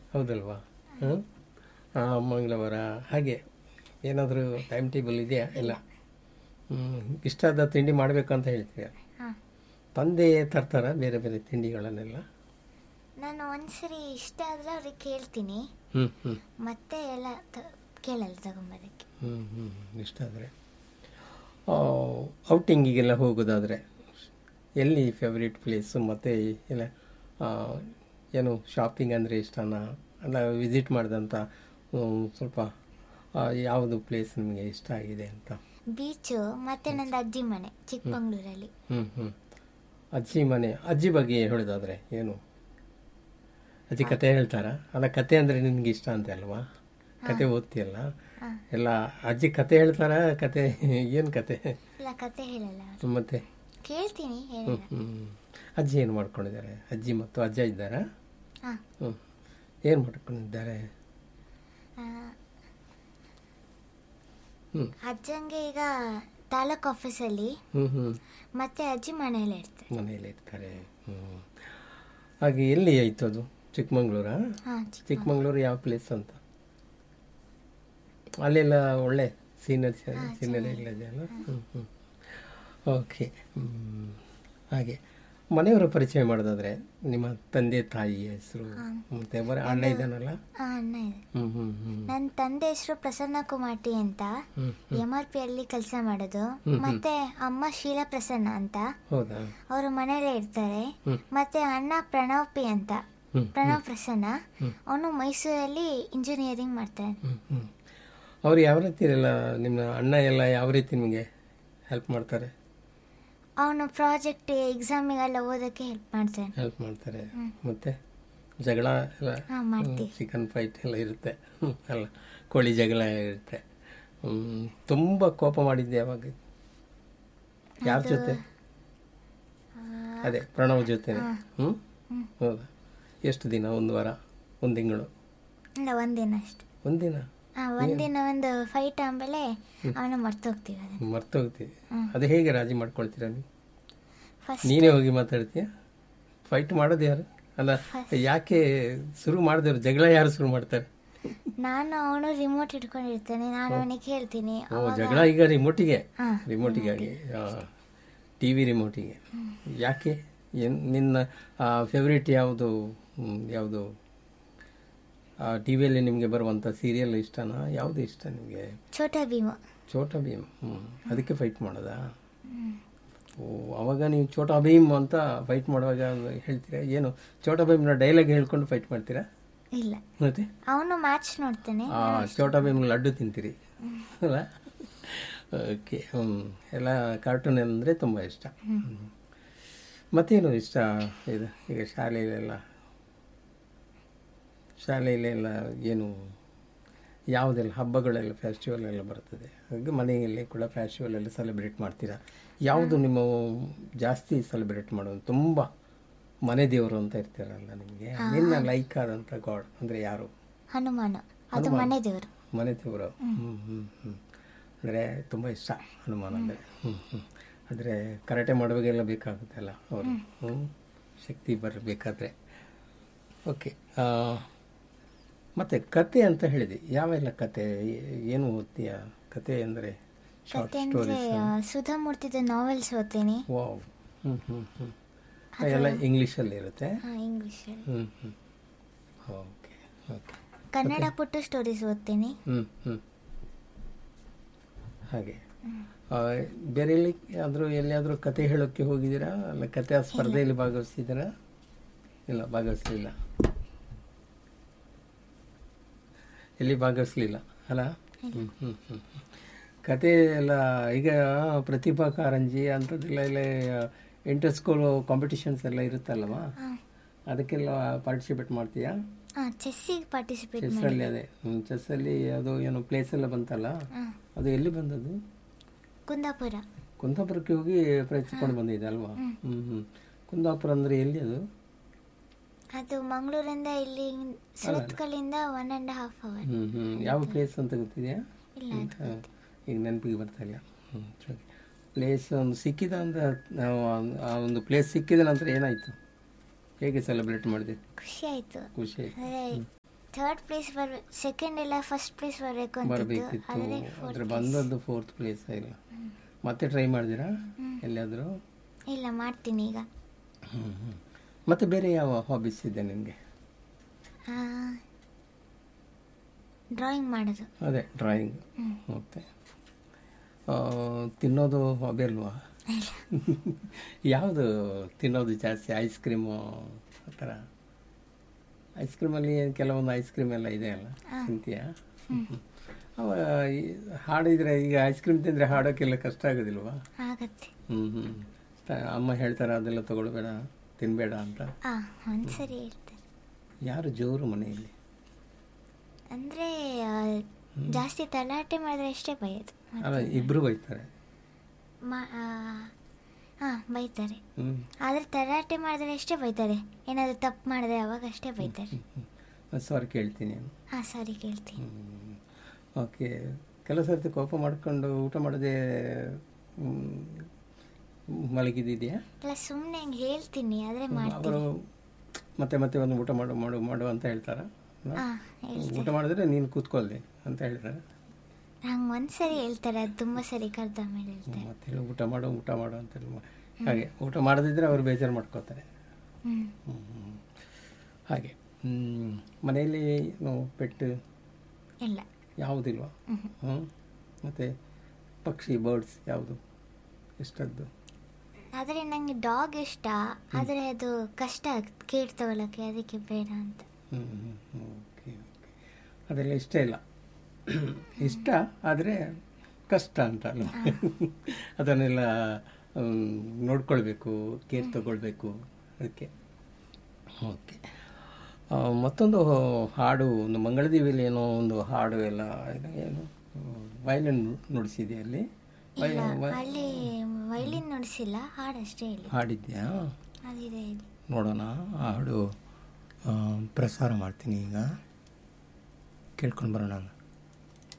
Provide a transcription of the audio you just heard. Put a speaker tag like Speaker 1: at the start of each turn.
Speaker 1: ಹೌದಲ್ವಾ ಹ್ಞೂ ಮಂಗಳವಾರ ಹಾಗೆ ಏನಾದರೂ ಟೈಮ್ ಟೇಬಲ್ ಇದೆಯಾ ಇಲ್ಲ ಹ್ಞೂ ಇಷ್ಟಾದ ತಿಂಡಿ ಮಾಡಬೇಕು ಅಂತ ಹೇಳ್ತೀಯ
Speaker 2: ಹಾಂ
Speaker 1: ತಂದೆ ತರ್ತಾರ ಬೇರೆ ಬೇರೆ ತಿಂಡಿಗಳನ್ನೆಲ್ಲ
Speaker 2: ನಾನು ಒಂದ್ಸರಿ ಇಷ್ಟ ಆದರೆ ಅವ್ರಿಗೆ ಕೇಳ್ತೀನಿ
Speaker 1: ಹ್ಞೂ ಹ್ಞೂ
Speaker 2: ಮತ್ತೆ ಎಲ್ಲ ತ- ಕೇಳಲ್ಲ ತಗೊಂಬರೋಕ್ಕೆ
Speaker 1: ಹ್ಞೂ ಹ್ಞೂ ಇಷ್ಟ ಆದರೆ ಔಟಿಂಗಿಗೆಲ್ಲ ಹೋಗೋದಾದರೆ ಎಲ್ಲಿ ಫೇವ್ರೇಟ್ ಪ್ಲೇಸು ಮತ್ತು ಎಲ್ಲ ಆ, ಏನು ಶಾಪಿಂಗ್ ಅಂದರೆ ಇಷ್ಟನಾ ಅಲ್ಲ ವಿಸಿಟ್ ಮಾಡಿದಂಥ ಸ್ವಲ್ಪ ಆ, ಯಾವುದು ಪ್ಲೇಸ್ ನಿಮಗೆ ಇಷ್ಟ ಆಗಿದೆ ಅಂತ
Speaker 2: ಬೀಚು ಮತ್ತೆ ನಂದು ಅಜ್ಜಿ ಮನೆ ಚಿಕ್ಕಮಂಗ್ಳೂರಲ್ಲಿ
Speaker 1: ಹ್ಞೂ ಹ್ಞೂ ಅಜ್ಜಿ ಮನೆ ಅಜ್ಜಿ ಬಗ್ಗೆ ಹೇಳೋದಾದರೆ ಏನು ಅಜ್ಜಿ ಕತೆ ಹೇಳ್ತಾರಾ ಅಲ್ಲ ಕತೆ ಅಂದರೆ ನಿನಗೆ ಇಷ್ಟ ಅಂತ ಅಲ್ವಾ ಕತೆ ಓದ್ತೀಯಲ್ಲ ಎಲ್ಲ ಅಜ್ಜಿ ಕತೆ ಹೇಳ್ತಾರಾ ಕತೆ ಏನು ಕತೆ
Speaker 2: ಇಲ್ಲ ಕತೆ ಹೇಳಲ್ಲ ಅವ್ರು
Speaker 1: ಮತ್ತೆ
Speaker 2: ಕೇಳ್ತೀನಿ
Speaker 1: ಹ್ಞೂ
Speaker 2: ಹೇಳಲ್ಲ
Speaker 1: ಹ್ಞೂ ಅಜ್ಜಿ ಏನು ಮಾಡ್ಕೊಂಡಿದ್ದಾರೆ ಅಜ್ಜಿ ಮತ್ತು ಅಜ್ಜ ಇದ್ದಾರಾ
Speaker 2: ಹಾಂ
Speaker 1: ಹ್ಞೂ ಏನು ಮಾಡ್ಕೊಂಡಿದ್ದಾರೆ ಹ್ಞೂ
Speaker 2: ಅಜ್ಜಂಗೆ ಈಗ ತಾಲೂಕ್ ಆಫೀಸಲ್ಲಿ
Speaker 1: ಹ್ಞೂ ಹ್ಞೂ
Speaker 2: ಮತ್ತೆ ಅಜ್ಜಿ ಮನೆಯಲ್ಲೇ ಇರ್ತಾರೆ
Speaker 1: ಮನೆಯಲ್ಲಿ ಇರ್ತಾರೆ ಹ್ಞೂ ಹಾಗೆ ಎಲ್ಲಿ ಆಯಿತು ಅದು ಚಿಕ್ಕಮಂಗ್ಳೂರಾ
Speaker 2: ಹಾಂ
Speaker 1: ಚಿಕ್ಕಮಂಗ್ಳೂರು ಯಾವ ಪ್ಲೇಸ್ ಅಂತ ಅಲ್ಲೆಲ್ಲ ಒಳ್ಳೆ ಸೀನರಿ ಸೀನರಿ ಎಲ್ಲ ಇದೆಯಲ್ಲ ಹ್ಞೂ ಹ್ಞೂ ಓಕೆ ಹಾಗೆ ಮನೆಯವರ ಪರಿಚಯ ಮಾಡೋದಾದ್ರೆ ನಿಮ್ಮ ತಂದೆ ತಾಯಿ ಹೆಸರು ಮತ್ತೆ ಬರೀ ಅಣ್ಣ ಇದ್ದಾನಲ್ಲ
Speaker 2: ಹಾಂ ಅಣ್ಣ ಇದೆ
Speaker 1: ಹ್ಞೂ ಹ್ಞೂ ಹ್ಞೂ
Speaker 2: ನನ್ನ ತಂದೆ ಹೆಸರು ಪ್ರಸನ್ನ ಕುಮಾಟಿ ಅಂತ
Speaker 1: ಹ್ಞೂ
Speaker 2: ಎಂ ಆರ್ ಪಿ ಅಲ್ಲಿ ಕೆಲಸ ಮಾಡೋದು ಮತ್ತೆ ಅಮ್ಮ ಶೀಲಾ ಪ್ರಸನ್ನ ಅಂತ
Speaker 1: ಹೌದಾ
Speaker 2: ಅವರು ಮನೇಲೇ ಇರ್ತಾರೆ
Speaker 1: ಹ್ಮ್.
Speaker 2: ಮತ್ತೆ ಅಣ್ಣ ಪ್ರಣವ್ ಪಿ ಅಂತ
Speaker 1: ಹ್ಞೂ
Speaker 2: ಪ್ರಣವ್ ಪ್ರಸನ್ನ ಅವನು ಮೈಸೂರಲ್ಲಿ ಇಂಜಿನಿಯರಿಂಗ್ ಮಾಡ್ತಾನೆ
Speaker 1: ಹ್ಞೂ ಹ್ಞೂ ಅವ್ರು ಯಾವ ರೀತಿ ಎಲ್ಲ ನಿಮ್ಮ ಅಣ್ಣ ಎಲ್ಲ ಯಾವ ರೀತಿ ನಿಮಗೆ ಹೆಲ್ಪ್ ಮಾಡ್ತಾರೆ
Speaker 2: ಅವನು ಪ್ರಾಜೆಕ್ಟ್ ಎಕ್ಸಾಮಿಗೆಲ್ಲ ಓದೋಕ್ಕೆ ಹೆಲ್ಪ್ ಮಾಡ್ತಾನೆ
Speaker 1: ಹೆಲ್ಪ್ ಮಾಡ್ತಾರೆ ಮತ್ತೆ ಜಗಳ ಎಲ್ಲ
Speaker 2: ಹಾಂ ಮಾಡ್ತೀವಿ
Speaker 1: ಚಿಕನ್ ಫೈಟ್ ಎಲ್ಲ ಇರುತ್ತೆ ಹ್ಮ್, ಅಲ್ಲ ಕೋಳಿ ಜಗಳ ಇರುತ್ತೆ ಹ್ಮ್, ತುಂಬ ಕೋಪ ಮಾಡಿದ್ದೆ ಯಾವಾಗ ಯಾರ ಜೊತೆ ಅದೇ ಪ್ರಣವ್ ಜೊತೆ ಹ್ಞೂ ಹೌದಾ ಎಷ್ಟು ದಿನ ಒಂದು ವಾರ ಒಂದು ತಿಂಗಳು
Speaker 2: ಇಲ್ಲ ಒಂದಿನ ಅಷ್ಟು
Speaker 1: ಒಂದಿನ
Speaker 2: ಹಾಂ ಒಂದಿನ ಒಂದು ಫೈಟ್ ಆಮೇಲೆ ಅವನ ಮರ್ತೋಗ್ತೀವಿ ಅದನ್ನು
Speaker 1: ಮರ್ತೋಗ್ತೀವಿ ಅದು ಹೇಗೆ ರಾಜಿ ಮಾಡ್ಕೊಳ್ತೀರಾ ನೀವು
Speaker 2: ಫಸ್ಟ್
Speaker 1: ನೀನೇ ಹೋಗಿ ಮಾತಾಡ್ತೀಯ ಫೈಟ್ ಮಾಡೋದು ಯಾರು ಅಲ್ಲ ಯಾಕೆ ಶುರು ಮಾಡಿದವ್ರು ಜಗಳ ಯಾರು ಶುರು ಮಾಡ್ತಾರೆ
Speaker 2: ನಾನು ಅವನು ರಿಮೋಟ್ ಇಟ್ಕೊಂಡಿರ್ತಾನೆ ನಾನು ಅವನಿಗೆ ಹೇಳ್ತೀನಿ
Speaker 1: ಓ ಜಗಳ ಈಗ ರಿಮೋಟಿಗೆ
Speaker 2: ಹಾಂ
Speaker 1: ರಿಮೋಟಿಗಾಗಿ ಟಿ ವಿ ರಿಮೋಟಿಗೆ ಯಾಕೆ ಏನ್ ನಿನ್ನ ಫೇವ್ರೇಟ್ ಯಾವುದು ಹ್ಮ್, ಯಾವುದು ಟಿ ವಿಯಲ್ಲಿ ನಿಮಗೆ ಬರುವಂಥ ಸೀರಿಯಲ್ ಇಷ್ಟನಾ ಯಾವುದು ಇಷ್ಟ ನಿಮಗೆ
Speaker 2: ಛೋಟಾ ಭೀಮ
Speaker 1: ಛೋಟಾ ಭೀಮ್ ಹ್ಞೂ ಅದಕ್ಕೆ ಫೈಟ್ ಮಾಡೋದಾ ಓ ಅವಾಗ ನೀವು ಛೋಟಾ ಭೀಮ್ ಅಂತ ಫೈಟ್ ಮಾಡುವಾಗ ಹೇಳ್ತೀರಾ ಏನು ಛೋಟಾ ಭೀಮ್ನ ಡೈಲಾಗ್ ಹೇಳ್ಕೊಂಡು ಫೈಟ್ ಮಾಡ್ತೀರಾ
Speaker 2: ಇಲ್ಲ
Speaker 1: ಮತ್ತೆ
Speaker 2: ಅವನು ಮ್ಯಾಚ್ ನೋಡ್ತಾನೆ
Speaker 1: ಆ ಛೋಟಾ ಭೀಮ್ ಲಡ್ಡು ತಿಂತೀರಿ ಅಲ್ಲ ಓಕೆ ಹ್ಞೂ ಎಲ್ಲ ಕಾರ್ಟೂನ್ ಅಂದರೆ ತುಂಬ ಇಷ್ಟ ಹ್ಮ್. ಮತ್ತೇನು ಇಷ್ಟ ಇದು ಈಗ ಶಾಲೆಯಲ್ಲೆಲ್ಲ ಶಾಲೆಯಲ್ಲೆಲ್ಲ ಏನು ಯಾವುದೆಲ್ಲ ಹಬ್ಬಗಳೆಲ್ಲ ಫೆಸ್ಟಿವಲ್ ಎಲ್ಲ ಬರ್ತದೆ ಹಾಗೆ ಮನೆಯಲ್ಲಿ ಕೂಡ ಫೆಸ್ಟಿವಲ್ ಎಲ್ಲ ಸೆಲೆಬ್ರೇಟ್ ಮಾಡ್ತೀರಾ ಯಾವುದು ನಿಮ್ಮ ಜಾಸ್ತಿ ಸೆಲೆಬ್ರೇಟ್ ಮಾಡೋದು ತುಂಬ ಮನೆ ದೇವರು ಅಂತ ಇರ್ತೀರಲ್ಲ ನಿಮಗೆ ನಿನ್ನ ಲೈಕ್ ಆದಂಥ ಗಾಡ್ ಅಂದರೆ ಯಾರು
Speaker 2: ಹನುಮಾನ ಅದು ಮನೆ ದೇವರು
Speaker 1: ಮನೆ ದೇವರು ಹ್ಞೂ ಹ್ಞೂ ಹ್ಞೂ ಅಂದರೆ ತುಂಬ ಇಷ್ಟ ಹನುಮಾನ್ ಅಂದರೆ ಹ್ಞೂ ಹ್ಞೂ ಅಂದರೆ ಕರಾಟೆ ಮಾಡುವಾಗೆಲ್ಲ ಬೇಕಾಗುತ್ತಲ್ಲ ಅವರು ಹ್ಞೂ ಶಕ್ತಿ ಬರಬೇಕಾದ್ರೆ ಓಕೆ ಮತ್ತು ಕತೆ ಅಂತ ಹೇಳಿದೆ ಯಾವೆಲ್ಲ ಕತೆ ಏ- ಏನು ಓದ್ತೀಯ ಕತೆ ಅಂದರೆ ಶಾರ್ಟ್
Speaker 2: ಕತೆ ಅಂದ್ರೆ
Speaker 1: ಸ್ಟೋರೀಸ್
Speaker 2: ಸುಧಾಮೂರ್ತಿದ ನಾವೆಲ್ಸ್ ಓದ್ತೀನಿ
Speaker 1: ವಾವ್ ಹ್ಞೂ ಹ್ಞೂ ಹ್ಞೂ ಎಲ್ಲ ಇಂಗ್ಲೀಷಲ್ಲಿ ಇರುತ್ತೆ
Speaker 2: ಹಾಂ ಇಂಗ್ಲೀಷಲ್ಲಿ
Speaker 1: ಹ್ಞೂ ಹ್ಞೂ ಓಕೆ ಓಕೆ
Speaker 2: ಕನ್ನಡ ಪುಟ್ಟ ಸ್ಟೋರೀಸ್ ಓದ್ತೀನಿ
Speaker 1: ಹ್ಞೂ ಹ್ಞೂ ಹಾಗೆ ಆ, ಬೇರೆ ಎಲ್ಲಿ ಆದರೂ ಎಲ್ಲಿಯಾದರೂ ಕತೆ ಹೇಳೋಕ್ಕೆ ಹೋಗಿದ್ದೀರಾ ಅಲ್ಲ ಕತೆ ಸ್ಪರ್ಧೆಯಲ್ಲಿ ಭಾಗವಹಿಸಿದ್ದೀರಾ ಇಲ್ಲ ಭಾಗವಹಿಸಲಿಲ್ಲ ಎಲ್ಲಿ ಭಾಗವಹಿಸಲಿಲ್ಲ ಅಲ್ಲ ಹ್ಞೂ ಹ್ಞೂ ಹ್ಞೂ ಕತೆ ಎಲ್ಲ ಈಗ ಪ್ರತಿಭಾ ಕಾರಂಜಿ ಅಂಥದ್ದೆಲ್ಲ ಎಲ್ಲ ಇಂಟರ್ ಸ್ಕೂಲ್ ಕಾಂಪಿಟಿಷನ್ಸ್ ಎಲ್ಲ ಇರುತ್ತಲ್ಲವ
Speaker 2: ಹಾಂ
Speaker 1: ಅದಕ್ಕೆಲ್ಲ ಪಾರ್ಟಿಸಿಪೇಟ್ ಮಾಡ್ತೀಯಾ
Speaker 2: ಹಾಂ ಚೆಸ್ಸಿಗೆ ಪಾರ್ಟಿಸಿಪೇಟ್ ಮಾಡಿ
Speaker 1: ಚೆಸ್ಸಲ್ಲಿ ಅದೇ ಚೆಸ್ಸಲ್ಲಿ ಅದು ಏನು ಪ್ಲೇಸ್ ಎಲ್ಲ ಬಂತಲ್ಲ
Speaker 2: ಹಾಂ
Speaker 1: ಅದು ಎಲ್ಲಿ ಬಂದದ್ದು
Speaker 2: ಕುಂದಾಪುರ
Speaker 1: ಕುಂದಾಪುರಕ್ಕೆ ಹೋಗಿ ಪ್ರಯತ್ನಿಸ್ಕೊಂಡು ಬಂದಿದೆ ಅಲ್ವಾ ಹ್ಞೂ ಹ್ಞೂ ಕುಂದಾಪುರ ಅಂದರೆ ಎಲ್ಲಿ ಅದು
Speaker 2: ಅದು ಮಂಗಳೂರಿಂದ ಇಲ್ಲಿ ಸುರತ್ಕಲ್ಲಿಂದ ಒನ್ ಆ್ಯಂಡ್ ಹಾಫ್ ಅವರ್
Speaker 1: ಹ್ಞೂ ಹ್ಞೂ ಯಾವ ಪ್ಲೇಸ್ ಅಂತ ಗೊತ್ತಿದೆಯಾ
Speaker 2: ಇಲ್ಲ ಅದು
Speaker 1: ಹಾ, ಈಗ ನೆನಪಿಗೆ ಬರ್ತಾ ಇಲ್ಲ ಹ್ಞೂ ಸರಿ ಪ್ಲೇಸ್ ಒಂದು ಸಿಕ್ಕಿದ ಅಂತ ನಾವು ಆ ಒಂದು ಪ್ಲೇಸ್ ಸಿಕ್ಕಿದ ನಂತರ ಏನಾಯಿತು ಹೇಗೆ ಸೆಲೆಬ್ರೇಟ್ ಮಾಡಿದೆ
Speaker 2: ಖುಷಿ ಆಯಿತು
Speaker 1: ಖುಷಿ ಆಯ್ತು
Speaker 2: ಅಂದರೆ ಥರ್ಡ್ ಪ್ಲೇಸ್ ಬರ್ಬೇಕು ಸೆಕೆಂಡ್ ಇಲ್ಲ ಫಸ್ಟ್ ಪ್ಲೇಸ್ ಬರಬೇಕು ಅಂತಿತ್ತು
Speaker 1: ಬರಬೇಕಿತ್ತು
Speaker 2: ಆದರೆ
Speaker 1: ಆದರೆ ಬಂದದ್ದು ಫೋರ್ತ್ ಪ್ಲೇಸ್ ಇಲ್ಲ ಮತ್ತೆ ಟ್ರೈ ಮಾಡಿದಿರಾ
Speaker 2: ಹ್ಮ್.
Speaker 1: ಎಲ್ಲಿಯಾದರೂ
Speaker 2: ಇಲ್ಲ ಮಾಡ್ತೀನಿ ಈಗ
Speaker 1: ಹ್ಞೂ ಹ್ಞೂ ಮತ್ತು ಬೇರೆ ಯಾವ ಹಾಬೀಸ್ ಇದೆ ನಿನಗೆ
Speaker 2: ಡ್ರಾಯಿಂಗ್ ಮಾಡೋದು
Speaker 1: ಅದೇ ಡ್ರಾಯಿಂಗ್
Speaker 2: ಹ್ಮ್.
Speaker 1: ಮತ್ತೆ ಆ, ತಿನ್ನೋದು ಹಾಬಿ ಅಲ್ವಾ
Speaker 2: ಇಲ್ಲ
Speaker 1: ಯಾವುದು ತಿನ್ನೋದು ಜಾಸ್ತಿ ಐಸ್ ಕ್ರೀಮು ಆ ಥರ ಐಸ್ ಕ್ರೀಮಲ್ಲಿ ಕೆಲವೊಂದು ಐಸ್ ಕ್ರೀಮ್ ಎಲ್ಲ ಇದೆ ಅಲ್ಲ
Speaker 2: ಹಾ.
Speaker 1: ತಿಂತೀಯಾ ಅವ ಈ ಹಾಡಿದ್ರೆ ಈಗ ಐಸ್ ಕ್ರೀಮ್ ತಿಂದರೆ ಹಾಡೋಕ್ಕೆಲ್ಲ ಕಷ್ಟ ಆಗೋದಿಲ್ವಾ
Speaker 2: ಆಗತ್ತೆ
Speaker 1: ಹ್ಞೂ ಹ್ಞೂ ಅಮ್ಮ ಹೇಳ್ತಾರೆ ಅದೆಲ್ಲ ತಗೊಳ್ಬೇಡ ತಿನ್ನಬೇಡ ಅಂತ
Speaker 2: ಆ ಒಂದ್ಸರಿ ಹೇಳ್ತಾರೆ
Speaker 1: ಯಾರು ಜೋರು ಮನೆಯಲ್ಲಿ
Speaker 2: ಅಂದರೆ ಜಾಸ್ತಿ ತಲಾಟೆ ಮಾಡಿದ್ರೆ ಅಷ್ಟೇ ಬೈಯೋದು
Speaker 1: ಅಲ್ಲ ಇಬ್ಬರು ಬೈತಾರೆ
Speaker 2: ಹಾಂ ಬೈತಾರೆ
Speaker 1: ಹ್ಞೂ
Speaker 2: ಆದರೆ ತಲಾಟೆ ಮಾಡಿದ್ರೆ ಅಷ್ಟೇ ಬೈತಾರೆ ಏನಾದರೂ ತಪ್ಪು ಮಾಡಿದ್ರೆ ಅವಾಗ ಅಷ್ಟೇ ಬೈತಾರೆ
Speaker 1: ಸಾರಿ ಕೇಳ್ತೀನಿ ನಾನು
Speaker 2: ಹಾಂ ಸರಿ ಕೇಳ್ತೀನಿ
Speaker 1: ಓಕೆ ಕೆಲವು ಸರ್ತಿ ಕೋಪ ಮಾಡ್ಕೊಂಡು ಊಟ ಮಾಡದೆ ಮ್, ಮಲಗಿದ್ದಿದೆಯಾ
Speaker 2: ಇಲ್ಲ ಸುಮ್ಮನೆ ಹಂಗೆ ಹೇಳ್ತೀನಿ ಆದರೆ
Speaker 1: ಅವರು
Speaker 2: ಮಾಡ್ತೀನಿ
Speaker 1: ಮತ್ತೆ ಮತ್ತೆ ಒಂದು ಊಟ ಮಾಡು ಮಾಡು ಮಾಡು ಅಂತ ಹೇಳ್ತಾರ
Speaker 2: ಹಾಂ ಹೇಳ್ತೀನಿ
Speaker 1: ಊಟ ಮಾಡಿದ್ರೆ ನೀನು ಕೂತ್ಕೊಳ್ದೆ ಅಂತ ಹೇಳ್ತಾರೆ
Speaker 2: ಹಂಗೆ ಒಂದ್ಸರಿ ಹೇಳ್ತಾರೆ ಅದು ತುಂಬ ಸರಿ ಕರೆದ ಮೇಲೆ ಹೇಳ್ತಾರೆ
Speaker 1: ಮತ್ತೆ ಹೇಳಿ ಊಟ ಮಾಡು ಊಟ ಮಾಡು ಅಂತ ಹೇಳಿ ಮಾ- ಹಾಗೆ ಊಟ ಮಾಡದಿದ್ರೆ ಅವರು ಬೇಜಾರು ಮಾಡ್ಕೋತಾರೆ
Speaker 2: ಹ್ಞೂ
Speaker 1: ಹ್ಮ್, ಹ್ಮ್. ಹಾಗೆ ಹ್ಮ್. ಮನೆಯಲ್ಲಿ ಏನು ಪೆಟ್ಟು
Speaker 2: ಇಲ್ಲ
Speaker 1: ಯಾವುದಿಲ್ವಾ
Speaker 2: ಹ್ಞೂ
Speaker 1: ಹ್ಞೂ ಮತ್ತು ಪಕ್ಷಿ ಬರ್ಡ್ಸ್ ಯಾವುದು ಎಷ್ಟದ್ದು
Speaker 2: ಆದರೆ ನನಗೆ ಡಾಗ್ ಇಷ್ಟ ಆದರೆ ಅದು ಕಷ್ಟ ಆಗುತ್ತೆ ಕೇಟ್ ತಗೊಳಕ್ಕೆ ಅದಕ್ಕೆ ಬೇಡ ಅಂತ
Speaker 1: ಹ್ಞೂ ಹ್ಞೂ ಓಕೆ ಓಕೆ ಅದೆಲ್ಲ ಇಷ್ಟ ಇಲ್ಲ ಇಷ್ಟ ಆದರೆ ಕಷ್ಟ ಅಂತ ಅಲ್ಲ ಅದನ್ನೆಲ್ಲ ಹ್ಮ್, ನೋಡ್ಕೊಳ್ಬೇಕು ಕೇರ್ ತಗೊಳ್ಬೇಕು ಅದಕ್ಕೆ ಓಕೆ ಆ, ಮತ್ತೊಂದು ಹಾಡು ಒಂದು ಮಂಗಳದೇವಿಯಲ್ಲಿ ಏನೋ ಒಂದು ಹಾಡು ಎಲ್ಲ ಇದು ಏನು ವಯಲಿನ್ ನುಡಿಸಿದೆ ಅಲ್ಲಿ ವಯ-
Speaker 2: ಇಲ್ಲ
Speaker 1: ವಯ-
Speaker 2: ಅಲ್ಲಿ ವೈಲಿನ್ ನುಡಿಸಿಲ್ಲ ಹಾಡಷ್ಟೇ ಹೇಳಿ
Speaker 1: ಹಾಡಿದ್ಯಾ
Speaker 2: ಅದಿದೆ ಇಲ್ಲಿ
Speaker 1: ನೋಡೋಣ ಆ ಹಾಡು ಆ, ಪ್ರಸಾರ ಮಾಡ್ತೀನಿ ಈಗ ಕೇಳ್ಕೊಂಡು ಬರೋಣ